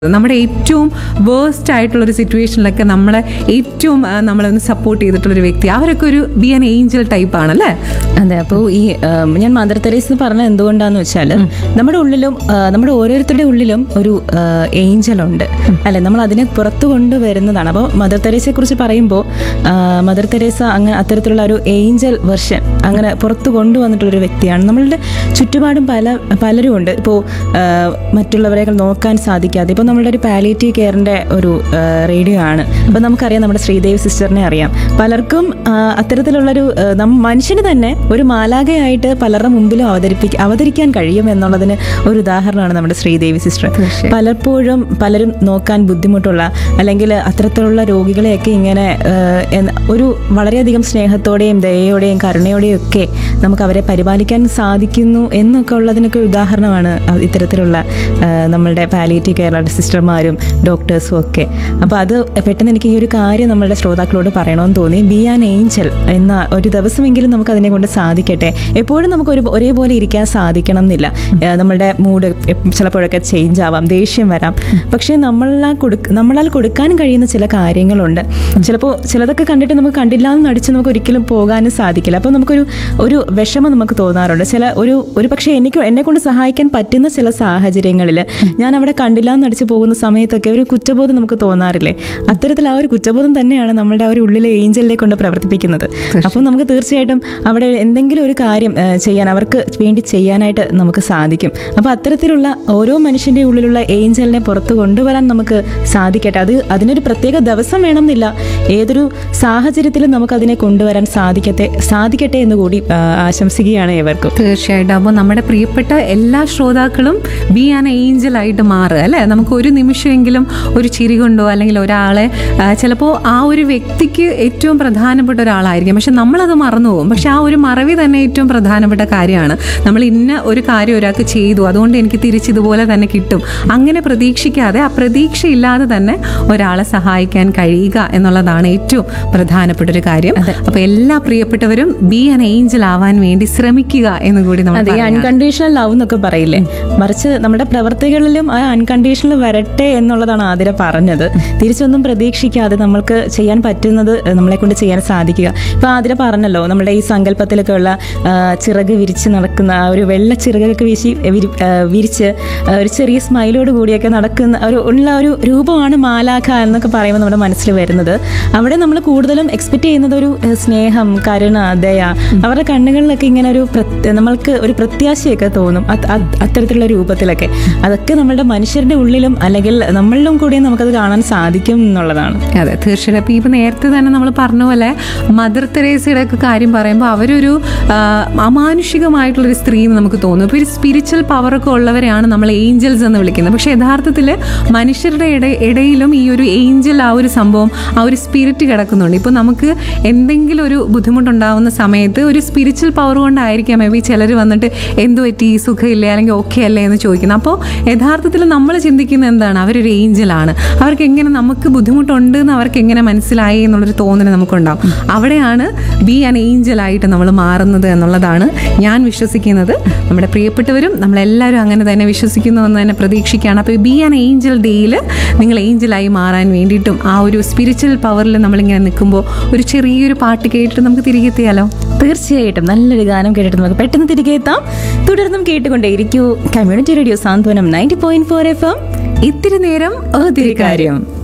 നമ്മുടെ ഏറ്റവും വേസ്റ്റ് ആയിട്ടുള്ള ഒരു സിറ്റുവേഷനിലൊക്കെ നമ്മളെ ഏറ്റവും ആ, നമ്മളൊന്ന് സപ്പോർട്ട് ചെയ്തിട്ടുള്ള ഒരു വ്യക്തി അവരൊക്കെ ഒരു ബി ആൻ ഏഞ്ചൽ ടൈപ്പ് ആണല്ലേ അതെ അപ്പോൾ ഈ ഉം, ഞാൻ മദർ തെരേസ് എന്ന് പറഞ്ഞത് എന്തുകൊണ്ടാന്ന് വെച്ചാൽ നമ്മുടെ ഉള്ളിലും ആ, നമ്മുടെ ഓരോരുത്തരുടെ ഉള്ളിലും ഒരു ഏഞ്ചൽ ഉണ്ട് അല്ലെ നമ്മൾ അതിനെ പുറത്തു കൊണ്ടുവരുന്നതാണ് അപ്പോൾ മദർ തെരേസയെ കുറിച്ച് പറയുമ്പോൾ മദർ തെരേസ അങ്ങനെ അത്തരത്തിലുള്ള ഒരു ഏഞ്ചൽ വെർഷൻ അങ്ങനെ പുറത്തു കൊണ്ടുവന്നിട്ടുള്ള ഒരു വ്യക്തിയാണ് നമ്മളുടെ ചുറ്റുപാടും പല പലരും ഉണ്ട് ഇപ്പോൾ മറ്റുള്ളവരെ നോക്കാൻ സാധിക്കാതെ ഇപ്പോൾ നമ്മളുടെ ഒരു പാലിയേറ്റീവ് കെയറിന്റെ ഒരു റേഡിയോ ആണ് അപ്പോൾ നമുക്കറിയാം നമ്മുടെ ശ്രീദേവി സിസ്റ്ററിനെ അറിയാം പലർക്കും ആ, അത്തരത്തിലുള്ളൊരു ആ, നം മനുഷ്യന് തന്നെ ഒരു മാലാകയായിട്ട് പലരുടെ മുമ്പിലും അവതരിപ്പിക്ക അവതരിക്കാൻ കഴിയും എന്നുള്ളതിന് ഒരു ഉദാഹരണമാണ് നമ്മുടെ ശ്രീദേവി സിസ്റ്റർ തീർച്ചയായും. പലപ്പോഴും പലരും നോക്കാൻ ബുദ്ധിമുട്ടുള്ള അല്ലെങ്കിൽ അത്തരത്തിലുള്ള രോഗികളെയൊക്കെ ഇങ്ങനെ ആ, എന്ന- ഒരു വളരെയധികം സ്നേഹത്തോടെയും ദയയോടെയും കരുണയോടെയും ഒക്കെ നമുക്ക് അവരെ പരിപാലിക്കാൻ സാധിക്കുന്നു എന്നൊക്കെ ഉള്ളതിനൊക്കെ ഒരു ഉദാഹരണമാണ് അ- ഇത്തരത്തിലുള്ള ആ, നമ്മളുടെ പാലിയേറ്റീവ് കെയർ സിസ്റ്റർമാരും ഡോക്ടേഴ്സും ഒക്കെ അപ്പോൾ അത് പെട്ടെന്ന് എനിക്ക് ഈ ഒരു കാര്യം നമ്മളുടെ ശ്രോതാക്കളോട് പറയണമെന്ന് തോന്നി ബി ആൻ ഏഞ്ചൽ എന്ന ഒരു ദിവസമെങ്കിലും നമുക്ക് അതിനെ കൊണ്ട് സാധിക്കട്ടെ എപ്പോഴും നമുക്ക് ഒരു ഒരേപോലെ ഇരിക്കാൻ സാധിക്കണം എന്നില്ല ഏഹ് നമ്മളുടെ മൂഡ് ചിലപ്പോഴൊക്കെ ചേഞ്ച് ആവാം ദേഷ്യം വരാം പക്ഷേ നമ്മളാൽ കൊടുക്ക നമ്മളാൽ കൊടുക്കാൻ കഴിയുന്ന ചില കാര്യങ്ങളുണ്ട് ചിലപ്പോൾ ചിലതൊക്കെ കണ്ടിട്ട് നമുക്ക് കണ്ടില്ല എന്ന് നടിച്ച് നമുക്ക് ഒരിക്കലും പോകാനും സാധിക്കില്ല അപ്പോൾ നമുക്കൊരു ഒരു വിഷമം നമുക്ക് തോന്നാറുണ്ട് ചില ഒരു ഒരു പക്ഷേ എനിക്ക് എന്നെ കൊണ്ട് സഹായിക്കാൻ പറ്റുന്ന ചില സാഹചര്യങ്ങളിൽ ഞാൻ അവിടെ കണ്ടില്ല എന്ന് നടിച്ച് പോകുന്ന സമയത്തൊക്കെ ഒരു കുറ്റബോധം നമുക്ക് തോന്നാറില്ലേ അത്തരത്തിൽ ആ ഒരു കുറ്റബോധം തന്നെയാണ് നമ്മുടെ ആ ഒരു ഉള്ളിലെ ഏഞ്ചലിനെ കൊണ്ട് പ്രവർത്തിപ്പിക്കുന്നത് അപ്പോൾ നമുക്ക് തീർച്ചയായിട്ടും അവിടെ എന്തെങ്കിലും ഒരു കാര്യം ഏഹ്, ചെയ്യാൻ അവർക്ക് വേണ്ടി ചെയ്യാനായിട്ട് നമുക്ക് സാധിക്കും അപ്പോൾ അത്തരത്തിലുള്ള ഓരോ മനുഷ്യൻ്റെ ഉള്ളിലുള്ള ഏഞ്ചലിനെ പുറത്ത് കൊണ്ടുവരാൻ നമുക്ക് സാധിക്കട്ടെ അത് അതിനൊരു പ്രത്യേക ദിവസം വേണമെന്നില്ല ഏതൊരു സാഹചര്യത്തിലും നമുക്ക് അതിനെ കൊണ്ടുവരാൻ സാധിക്കട്ടെ സാധിക്കട്ടെ എന്ന് കൂടി ആ, ആശംസിക്കുകയാണ് ഏവർക്കും തീർച്ചയായിട്ടും അപ്പോൾ നമ്മുടെ പ്രിയപ്പെട്ട എല്ലാ ശ്രോതാക്കളും ബി ആൻ ഏഞ്ചൽ ആയിട്ട് മാറുക അല്ലേ നമുക്ക് ഒരു നിമിഷമെങ്കിലും ഒരു ചിരി കൊണ്ടോ അല്ലെങ്കിൽ ഒരാളെ ചിലപ്പോൾ ആ ഒരു വ്യക്തിക്ക് ഏറ്റവും പ്രധാനപ്പെട്ട ഒരാളായിരിക്കും പക്ഷെ നമ്മളത് മറന്നു പോകും പക്ഷെ ആ ഒരു മറവി തന്നെ ഏറ്റവും പ്രധാനപ്പെട്ട കാര്യമാണ് നമ്മൾ ഇന്ന ഒരു കാര്യം ഒരാൾക്ക് ചെയ്തു അതുകൊണ്ട് എനിക്ക് തിരിച്ചിതുപോലെ തന്നെ കിട്ടും അങ്ങനെ പ്രതീക്ഷിക്കാതെ ആ പ്രതീക്ഷയില്ലാതെ തന്നെ ഒരാളെ സഹായിക്കാൻ കഴിയുക എന്നുള്ളതാണ് ഏറ്റവും പ്രധാനപ്പെട്ട ഒരു കാര്യം അപ്പോൾ എല്ലാ പ്രിയപ്പെട്ടവരും ബി ആൻ ഏഞ്ചൽ ആവാൻ വേണ്ടി ശ്രമിക്കുക എന്ന് കൂടി നമ്മൾ അതെ ഈ അൺകണ്ടീഷണൽ ലവ് എന്നൊക്കെ പറയില്ലേ മറിച്ച് നമ്മുടെ പ്രവർത്തികളിലും ആ അൺകണ്ടീഷണൽ വരട്ടെ എന്നുള്ളതാണ് ആതിര പറഞ്ഞത് തിരിച്ചൊന്നും പ്രതീക്ഷിക്കാതെ നമ്മൾക്ക് ചെയ്യാൻ പറ്റുന്നത് നമ്മളെ കൊണ്ട് ചെയ്യാൻ സാധിക്കുക ഇപ്പൊ ആതിര പറഞ്ഞല്ലോ നമ്മുടെ ഈ സങ്കല്പത്തിലൊക്കെ ഉള്ള ആ, ചിറക് വിരിച്ച് നടക്കുന്ന ആ ഒരു വെള്ള ചിറകൊക്കെ വീശി വിരി- ആ, വിരിച്ച് ആ, ഒരു ചെറിയ സ്മൈലോട് കൂടിയൊക്കെ നടക്കുന്ന ഒരു ഉള്ള ഒരു രൂപമാണ് മാലാഖ എന്നൊക്കെ പറയുമ്പോൾ നമ്മുടെ മനസ്സിൽ വരുന്നത് അവിടെ നമ്മൾ കൂടുതലും എക്സ്പെക്ട് ചെയ്യുന്നത് ഒരു ഏഹ്, സ്നേഹം കരുണ ദയ അവരുടെ കണ്ണുകളിലൊക്കെ ഇങ്ങനെ ഒരു പ്രത്യ- നമ്മൾക്ക് ഒരു പ്രത്യാശയൊക്കെ തോന്നും അത്- അത് അത്തരത്തിലുള്ള രൂപത്തിലൊക്കെ അതൊക്കെ നമ്മളുടെ മനുഷ്യരുടെ ഉള്ളിലും അല്ലെങ്കിൽ നമ്മളിലും കൂടിയും നമുക്കത് കാണാൻ സാധിക്കും എന്നുള്ളതാണ് അതെ തീർച്ചയായിട്ടും അപ്പോൾ ഇപ്പോൾ നേരത്തെ തന്നെ നമ്മൾ പറഞ്ഞ പോലെ മദർ തെരേസയുടെ ഒക്കെ കാര്യം പറയുമ്പോൾ അവരൊരു ആ, അമാനുഷികമായിട്ടുള്ളൊരു സ്ത്രീ എന്ന് നമുക്ക് തോന്നും ഇപ്പോൾ ഒരു സ്പിരിച്വൽ പവറൊക്കെ ഉള്ളവരെയാണ് നമ്മൾ ഏഞ്ചൽസ് എന്ന് വിളിക്കുന്നത് പക്ഷേ യഥാർത്ഥത്തിൽ മനുഷ്യരുടെ ഇട ഇടയിലും ഈ ഒരു ഏഞ്ചൽ ആ ഒരു സംഭവം ആ ഒരു സ്പിരിറ്റ് കിടക്കുന്നുണ്ട് ഇപ്പോൾ നമുക്ക് എന്തെങ്കിലും ഒരു ബുദ്ധിമുട്ടുണ്ടാവുന്ന സമയത്ത് ഒരു സ്പിരിച്വൽ പവർ കൊണ്ടായിരിക്കാം മേ ബി ചിലർ വന്നിട്ട് എന്തു പറ്റി സുഖമില്ലേ അല്ലെങ്കിൽ ഓക്കെ അല്ലേ എന്ന് ചോദിക്കുന്നത് അപ്പോൾ യഥാർത്ഥത്തിൽ നമ്മൾ ചിന്തിക്കുന്നത് എന്താണ് അവരൊരു ഏഞ്ചലാണ് അവർക്ക് എങ്ങനെ നമുക്ക് ബുദ്ധിമുട്ടുണ്ട് എന്ന് അവർക്ക് എങ്ങനെ മനസ്സിലായി എന്നുള്ളൊരു തോന്നൽ നമുക്കുണ്ടാവും അവിടെയാണ് ബി ആൻ ഏഞ്ചലായിട്ട് നമ്മൾ മാറുന്നത് എന്നുള്ളതാണ് ഞാൻ വിശ്വസിക്കുന്നത് നമ്മുടെ പ്രിയപ്പെട്ടവരും നമ്മളെല്ലാവരും അങ്ങനെ തന്നെ വിശ്വസിക്കുന്നു എന്ന് തന്നെ പ്രതീക്ഷിക്കുകയാണ് അപ്പോൾ ബി ആൻ ഏഞ്ചൽ ഡേയിൽ നിങ്ങൾ ഏഞ്ചലായി മാറാൻ വേണ്ടിയിട്ടും ആ ഒരു സ്പിരിച്വൽ പവറിൽ നമ്മളിങ്ങനെ നിൽക്കുമ്പോൾ ഒരു ചെറിയൊരു പാട്ട് കേട്ടിട്ട് നമുക്ക് തിരികെ എത്തിയാലോ തീർച്ചയായിട്ടും നല്ലൊരു ഗാനം കേട്ടിട്ട് നമുക്ക് പെട്ടെന്ന് തിരികെ എത്താം തുടർന്നും കേട്ടുകൊണ്ടേയിരിക്കൂ community radio Santhwanam ninety point four F M ഇത്തിരി നേരം ഒത്തിരി കാര്യം